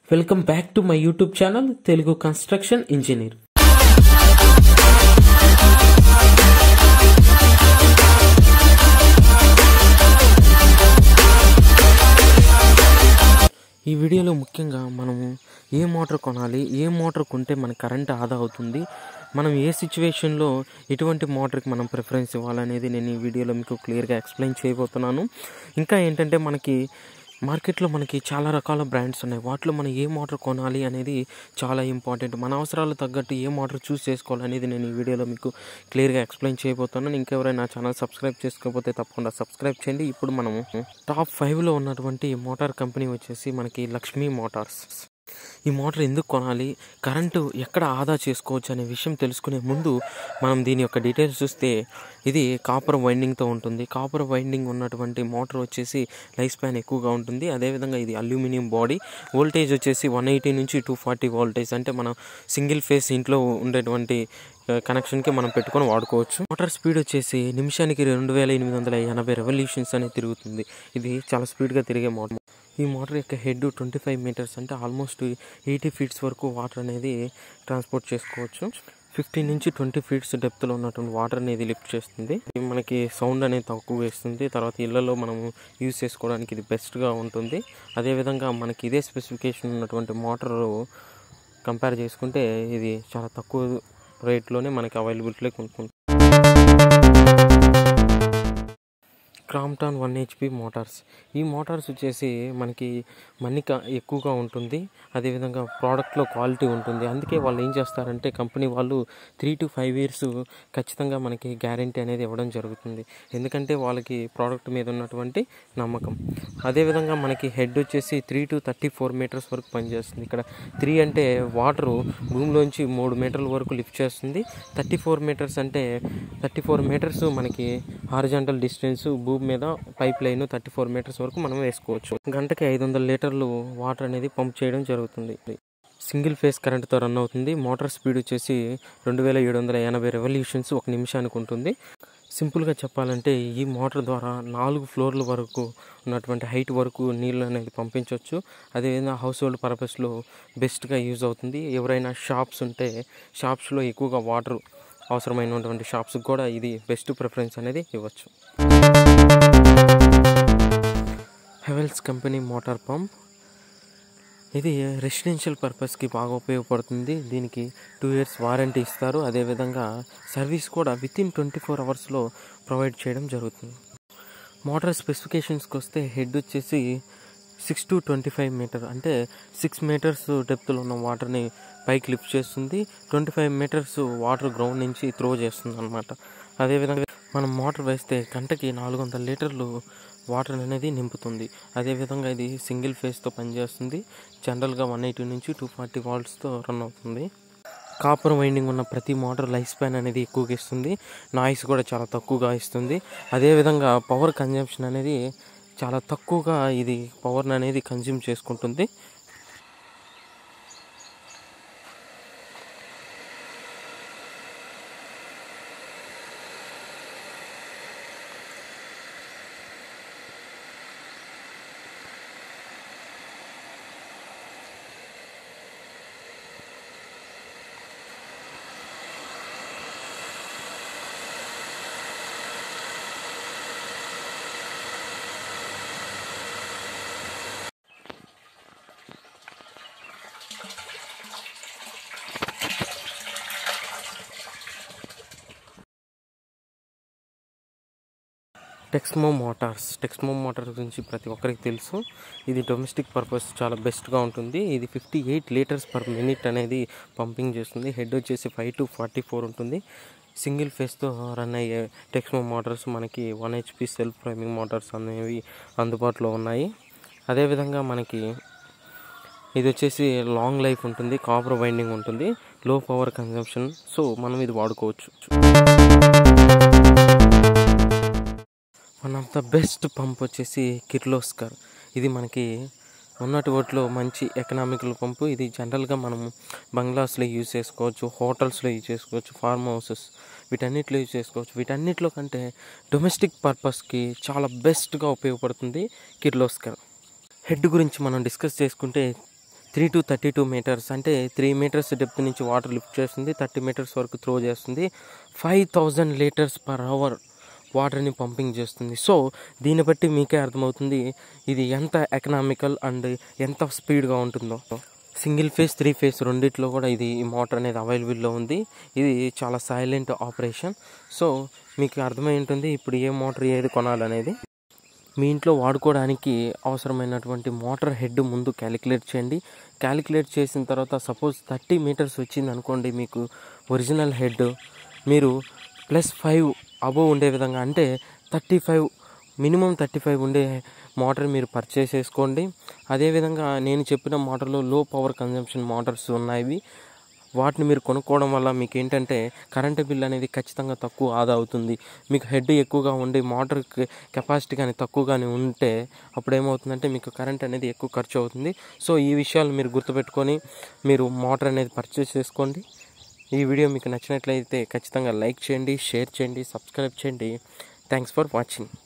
welcome back to my YouTube channel Telugu construction engineer ఈ వీడియోలో ముఖ్యంగా మనము ఏ మోటార్ కొనాలి ఏ మోటార్ కొంటే మన కరెంట్ ఆదా అవుతుంది మనం ఏ సిచ్యువేషన్లో ఎటువంటి మోటార్కి మనం ప్రిఫరెన్స్ ఇవ్వాలనేది నేను ఈ వీడియోలో మీకు క్లియర్గా ఎక్స్ప్లెయిన్ చేయబోతున్నాను ఇంకా ఏంటంటే మనకి మార్కెట్లో మనకి చాలా రకాల బ్రాండ్స్ ఉన్నాయి వాటిలో మనం ఏ మోటార్ కొనాలి అనేది చాలా ఇంపార్టెంట్ మన అవసరాలు తగ్గట్టు ఏ మోటార్ చూస్ చేసుకోవాలనేది నేను ఈ వీడియోలో మీకు క్లియర్గా ఎక్స్ప్లెయిన్ చేయబోతున్నాను ఇంకెవరైనా నా ఛానల్ సబ్స్క్రైబ్ చేసుకోకపోతే తప్పకుండా సబ్స్క్రైబ్ చేయండి ఇప్పుడు మనము టాప్ ఫైవ్లో ఉన్నటువంటి మోటార్ కంపెనీ వచ్చేసి మనకి లక్ష్మీ మోటార్స్ ఈ మోటార్ ఎందుకు కొనాలి కరెంటు ఎక్కడ ఆదా చేసుకోవచ్చు అనే విషయం తెలుసుకునే ముందు మనం దీని యొక్క డీటెయిల్స్ చూస్తే ఇది కాపర్ వైండింగ్తో ఉంటుంది కాపర్ వైండింగ్ ఉన్నటువంటి మోటార్ వచ్చేసి లైఫ్ స్పాన్ ఎక్కువగా ఉంటుంది అదేవిధంగా ఇది అల్యూమినియం బాడీ వోల్టేజ్ వచ్చేసి వన్ ఎయిటీ నుంచి టూ ఫార్టీ వోల్టేజ్ అంటే మనం సింగిల్ ఫేస్ ఇంట్లో ఉండేటువంటి కనెక్షన్కి మనం పెట్టుకొని వాడుకోవచ్చు మోటార్ స్పీడ్ వచ్చేసి నిమిషానికి రెండు వేల ఎనిమిది వందల ఎనభై రెవల్యూషన్స్ అనేది తిరుగుతుంది ఇది చాలా స్పీడ్గా తిరిగే మోటార్ ఈ మోటార్ యొక్క హెడ్ ట్వంటీ ఫైవ్ మీటర్స్ అంటే ఆల్మోస్ట్ ఎయిటీ ఫీట్స్ వరకు వాటర్ అనేది ట్రాన్స్పోర్ట్ చేసుకోవచ్చు ఫిఫ్టీన్ నుంచి ట్వంటీ ఫీట్స్ డెప్త్లో ఉన్నటువంటి వాటర్ అనేది లిఫ్ట్ చేస్తుంది ఇది మనకి సౌండ్ అనేది తక్కువ వేస్తుంది తర్వాత ఇళ్లలో మనము యూజ్ చేసుకోవడానికి ఇది బెస్ట్గా ఉంటుంది అదేవిధంగా మనకి ఇదే స్పెసిఫికేషన్ ఉన్నటువంటి మోటార్ కంపేర్ చేసుకుంటే ఇది చాలా తక్కువ రేట్లోనే మనకి అవైలబిలిటీలో కొనుక్కుంటాం క్రాంప్టాన్ వన్ హెచ్పి మోటార్స్ ఈ మోటార్స్ వచ్చేసి మనకి మన్నిక ఎక్కువగా ఉంటుంది అదేవిధంగా ప్రోడక్ట్లో క్వాలిటీ ఉంటుంది అందుకే వాళ్ళు ఏం చేస్తారంటే కంపెనీ వాళ్ళు త్రీ టు ఫైవ్ ఇయర్స్ ఖచ్చితంగా మనకి గ్యారంటీ అనేది ఇవ్వడం జరుగుతుంది ఎందుకంటే వాళ్ళకి ప్రోడక్ట్ మీద ఉన్నటువంటి నమ్మకం అదేవిధంగా మనకి హెడ్ వచ్చేసి three to thirty four metres వరకు పనిచేస్తుంది ఇక్కడ త్రీ అంటే వాటరు భూమిలోంచి మూడు మీటర్ల వరకు లిఫ్ట్ చేస్తుంది థర్టీ ఫోర్ మీటర్స్ అంటే థర్టీ ఫోర్ మీటర్స్ మనకి హారిజాంటల్ డిస్టెన్స్ భూమి మీద pipeline thirty four metres వరకు మనం వేసుకోవచ్చు గంటకి ఐదు వందల లీటర్లు వాటర్ అనేది పంప్ చేయడం జరుగుతుంది సింగిల్ ఫేస్ కరెంట్తో రన్ అవుతుంది మోటార్ స్పీడ్ వచ్చేసి రెండు వేల ఏడు వందల ఎనభై రెవల్యూషన్స్ ఒక నిమిషానికి ఉంటుంది సింపుల్గా చెప్పాలంటే ఈ మోటార్ ద్వారా నాలుగు ఫ్లోర్ల వరకు ఉన్నటువంటి హైట్ వరకు నీళ్ళు అనేది పంపించవచ్చు అదేవిధంగా హౌస్ హోల్డ్ పర్పస్లో బెస్ట్గా యూజ్ అవుతుంది ఎవరైనా షాప్స్ ఉంటే షాప్స్లో ఎక్కువగా వాటర్ అవసరమైనటువంటి షాప్స్కి కూడా ఇది బెస్ట్ ప్రిఫరెన్స్ అనేది ఇవ్వచ్చు హెవెల్స్ కంపెనీ మోటార్ పంప్ ఇది రెసిడెన్షియల్ పర్పస్కి బాగా ఉపయోగపడుతుంది దీనికి టూ ఇయర్స్ వారంటీ ఇస్తారు అదేవిధంగా సర్వీస్ కూడా విత్ ఇన్ ట్వంటీ ఫోర్ అవర్స్లో ప్రొవైడ్ చేయడం జరుగుతుంది మోటార్ స్పెసిఫికేషన్స్కి వస్తే హెడ్ వచ్చేసి six to twenty five metre అంటే సిక్స్ మీటర్స్ డెప్త్లో ఉన్న వాటర్ని పైకి లిఫ్ట్ చేస్తుంది twenty five metres water ground నుంచి త్రో చేస్తుంది అనమాట అదేవిధంగా మనం మోటార్ వేస్తే గంటకి నాలుగు వందల లీటర్లు వాటర్ అనేది నింపుతుంది అదేవిధంగా ఇది సింగిల్ ఫేస్తో పనిచేస్తుంది జనరల్గా వన్ ఎయిటీ నుంచి టూ ఫార్టీ వాల్ట్స్తో రన్ అవుతుంది కాపర్ వైండింగ్ ఉన్న ప్రతి మోటార్ లైఫ్ స్పాన్ అనేది ఎక్కువగా ఇస్తుంది నాయిస్ కూడా చాలా తక్కువగా ఇస్తుంది అదేవిధంగా పవర్ కన్జంప్షన్ అనేది చాలా తక్కువగా ఇది పవర్ని అనేది కన్జ్యూమ్ చేసుకుంటుంది టెక్స్మో మోటార్స్ టెక్స్మో మోటార్ గురించి ప్రతి ఒక్కరికి తెలుసు ఇది డొమెస్టిక్ పర్పస్ చాలా బెస్ట్గా ఉంటుంది ఇది fifty eight litres per minute అనేది పంపింగ్ చేస్తుంది హెడ్ వచ్చేసి ఫైవ్ టు ఫార్టీ ఫోర్ ఉంటుంది సింగిల్ ఫేస్తో రన్ అయ్యే టెక్స్మో మోటార్స్ మనకి one HP self priming motors అనేవి అందుబాటులో ఉన్నాయి అదేవిధంగా మనకి ఇది వచ్చేసి లాంగ్ లైఫ్ ఉంటుంది కాపర్ వైండింగ్ ఉంటుంది లో పవర్ కన్జంప్షన్ సో మనం ఇది వాడుకోవచ్చు one of the best pump వచ్చేసి కిర్లోస్కర్ ఇది మనకి ఉన్నటి వాటిలో మంచి ఎకనామికల్ పంపు ఇది జనరల్గా మనం బంగ్లాస్లో యూజ్ చేసుకోవచ్చు హోటల్స్లో యూజ్ చేసుకోవచ్చు ఫార్మ్ హౌసెస్ వీటన్నిటిలో యూజ్ చేసుకోవచ్చు వీటన్నిటిలో కంటే డొమెస్టిక్ పర్పస్కి చాలా బెస్ట్గా ఉపయోగపడుతుంది కిర్లోస్కర్ హెడ్ గురించి మనం డిస్కస్ చేసుకుంటే three to thirty two metres అంటే త్రీ మీటర్స్ డెప్త్ నుంచి వాటర్ లిఫ్ట్ చేస్తుంది థర్టీ మీటర్స్ వరకు త్రో చేస్తుంది five thousand litres per hour వాటర్ని పంపింగ్ చేస్తుంది సో దీన్ని బట్టి మీకే అర్థమవుతుంది ఇది ఎంత ఎకనామికల్ అండ్ ఎంత స్పీడ్గా ఉంటుందో సింగిల్ ఫేస్ త్రీ ఫేస్ రెండిట్లో కూడా ఇది ఈ మోటార్ అనేది అవైలబుల్లో ఉంది ఇది చాలా సైలెంట్ ఆపరేషన్ సో మీకు అర్థమై ఉంటుంది ఇప్పుడు ఏ మోటార్ ఏది కొనాలనేది మీ ఇంట్లో వాడుకోవడానికి అవసరమైనటువంటి మోటార్ హెడ్ ముందు క్యాలిక్యులేట్ చేయండి క్యాలిక్యులేట్ చేసిన తర్వాత సపోజ్ థర్టీ మీటర్స్ వచ్చింది అనుకోండి మీకు ఒరిజినల్ హెడ్ మీరు ప్లస్ ఫైవ్ అబోవ్ ఉండే విధంగా అంటే thirty five minimum thirty five ఉండే మోటార్ మీరు పర్చేస్ చేసుకోండి అదేవిధంగా నేను చెప్పిన మోటార్లో లో పవర్ కన్జంప్షన్ మోటార్స్ ఉన్నాయి వాటిని మీరు కొనుక్కోవడం వల్ల మీకు ఏంటంటే కరెంటు బిల్ అనేది ఖచ్చితంగా తక్కువ ఆదా అవుతుంది మీకు హెడ్ ఎక్కువగా ఉండి మోటార్ కెపాసిటీ కానీ తక్కువ కానీ ఉంటే అప్పుడు ఏమవుతుందంటే మీకు కరెంట్ అనేది ఎక్కువ ఖర్చు అవుతుంది సో ఈ విషయాలు మీరు గుర్తుపెట్టుకొని మీరు మోటార్ అనేది పర్చేస్ చేసుకోండి ఈ వీడియో మీకు నచ్చినట్లయితే ఖచ్చితంగా లైక్ చేయండి షేర్ చేయండి సబ్స్క్రైబ్ చేయండి థ్యాంక్స్ ఫర్ వాచింగ్